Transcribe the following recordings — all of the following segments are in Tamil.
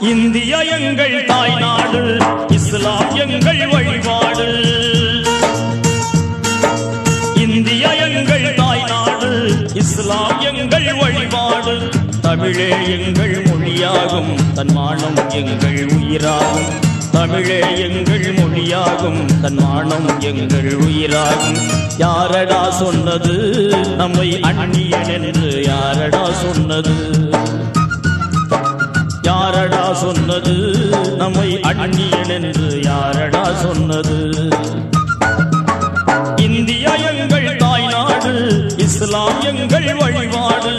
இந்தியா எங்கள் தாய்நாடு இஸ்லாம் எங்கள் வழிபாடு இந்தியா எங்கள் தாய்நாடு இஸ்லாம் எங்கள் வழிபாடு தமிழே எங்கள் மொழியாகும் தன்மானம் எங்கள் உயிராகும் தமிழே எங்கள் மொழியாகும் தன்மானம் எங்கள் உயிராகும் யாரடா சொன்னது நம்மை அந்நியன் என்று யாரடா சொன்னது யாரடா சொன்னது நம்மை அந்நியன் என்று யாரடா சொன்னது இந்தியா எங்கள் தாய்நாடு இஸ்லாம் எங்கள் வழிபாடு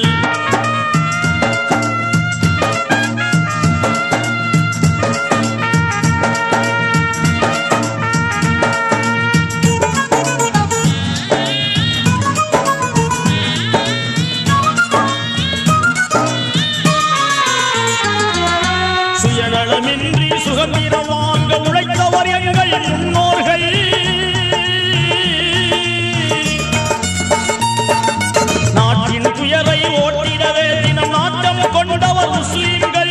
சுயநலமின்றி சுதந்திரம் வாங்க உழைத்தவர் எங்கள் முன்னோர்கள் நாட்டின் துயரை ஓட்டிடவே தினம் நாட்டம் கொண்டவர் முஸ்லிம்கள்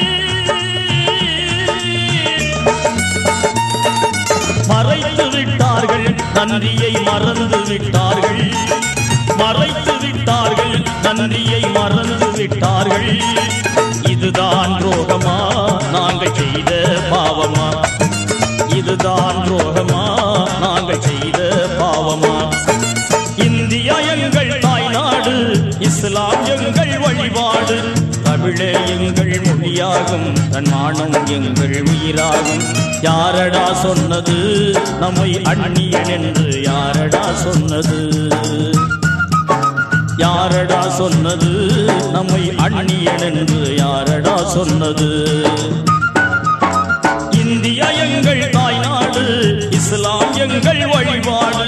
மறைத்து விட்டார்கள் நன்றியை மறந்து விட்டார்கள் மறைத்து விட்டார்கள் நன்றியை மறந்து விட்டார்கள் இதுதான் துரோகமா நாங்கள் செய்த பாவமா இதுதான் துரோகமா நாங்கள் செய்த பாவமா இந்தியா எங்கள் தாய்நாடு இஸ்லாம் எங்கள் வழிபாடு தமிழே எங்கள் மொழியாகும் தன்மானம் எங்கள் உயிராகும் யாரடா சொன்னது நம்மை அந்நியன் என்று யாரடா சொன்னது யாரடா சொன்னது நம்மை அந்நியன் என்று யாரடா சொன்னது இந்தியா எங்கள் தாய்நாடு இஸ்லாம் எங்கள் வழிபாடு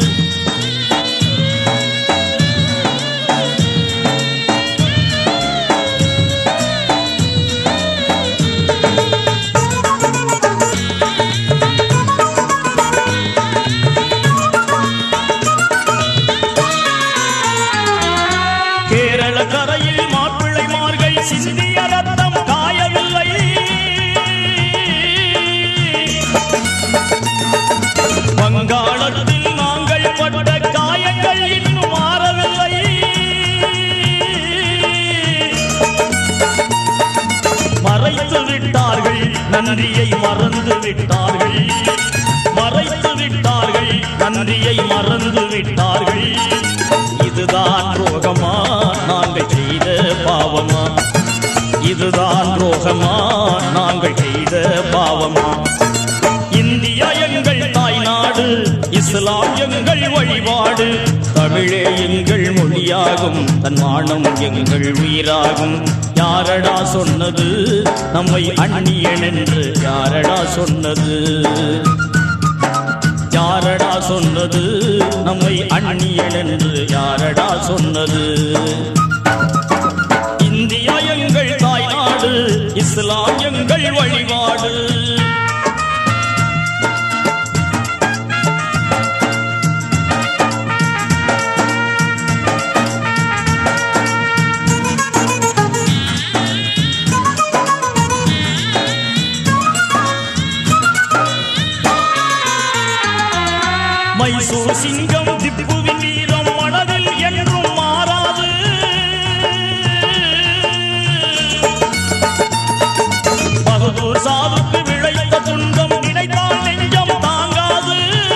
கேரள கரையில் மாப்பிள்ளைமார்கள் சிந்திய ரத்தம் காயவில்லை வங்காளத்தில் நாங்கள் பட்ட காயங்கள் இன்னும் மாறவில்லை மறைத்து விட்டார்கள் நன்றியை மறந்து விட்டார்கள் மறைத்து விட்டார்கள் நன்றியை மறந்து விட்டார்கள் இதுதான் துரோகமா நாங்கள் செய்த பாவமா இதுதான் துரோகமா நாங்கள் செய்த பாவமா இந்தியா எங்கள் தாய்நாடு இஸ்லாம் எங்கள் வழிபாடு தமிழே எங்கள் மொழியாகும் தன்மானம் எங்கள் உயிராகும் யாரடா சொன்னது நம்மை அந்நியன் என்று யாரடா சொன்னது யாரடா சொன்னது நம்மை அந்நியன் என்று யாரடா சொன்னது இந்தியா எங்கள் தாய்நாடு இஸ்லாம் எங்கள் வழிபாடு மைசூர் சிங்கம் திப்புவின் வீரம் மனதில் என்றும் மாறாது பகதூர் சாவுக்கு விளைத்த துன்பம் நினைத்தால் நெஞ்சம் தாங்காது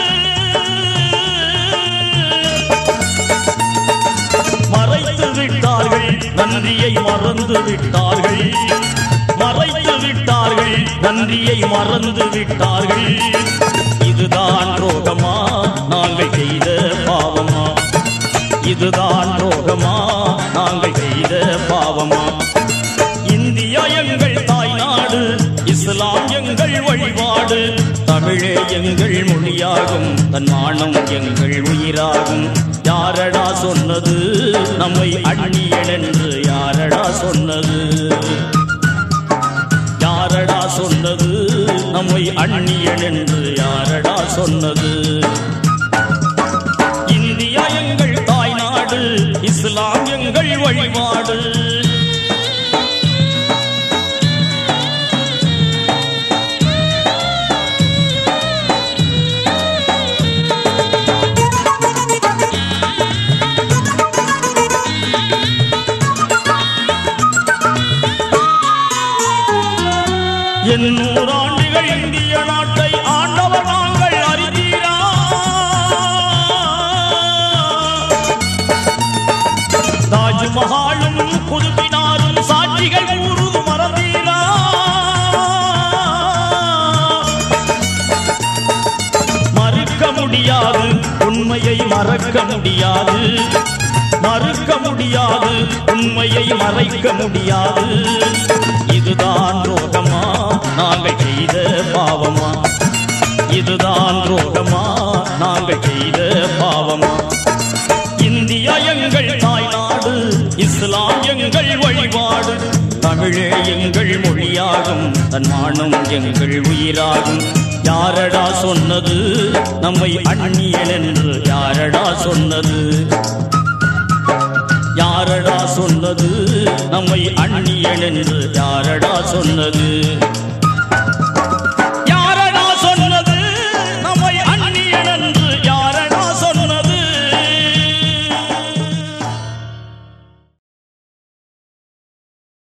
மறைத்து விட்டார்கள் நன்றியை மறந்து விட்டார்கள் மறைத்து விட்டார்கள் நன்றியை மறந்து விட்டார்கள் இதுதான் ரோகமா நாங்கள் செய்த பாவமா இதுதான் ரோகமா நாங்கள் செய்த பாவமா இந்தியா எங்கள் தாய்நாடு இஸ்லாம் எங்கள் வழிபாடு தமிழே எங்கள் மொழியாகும் தன்மானம் எங்கள் உயிராகும் யாரடா சொன்னது நம்மை அந்நியன் என்று யாரடா சொன்னது யாரடா சொன்னது நம்மை அந்நியன் என்று யாரடா சொன்னது இந்தியா எங்கள் தாய்நாடு இஸ்லாம் எங்கள் வழிபாடு தாஜ்மஹாலும் குதுபினாரும் சாட்சிகள் கூறுது மறந்தீரா மறுக்க முடியாது உண்மையை மறக்க முடியாது மறுக்க முடியாது உண்மையை மறைக்க முடியாது இதுதான் ரோகமா நாங்கள் செய்த பாவமா இதுதான் ரோகமா நாங்கள் செய்த பாவமா இந்தியா எங்கள் தாய்நாடு இஸ்லாம் எங்கள் வழிபாடு தமிழே எங்கள் மொழியாகும் தன் மானம் எங்கள் உயிராகும் யாரடா சொன்னது நம்மை அந்நியன் என்று யாரடா சொன்னது யாரடா சொன்னது நம்மை அந்நியன் என்று யாரடா சொன்னது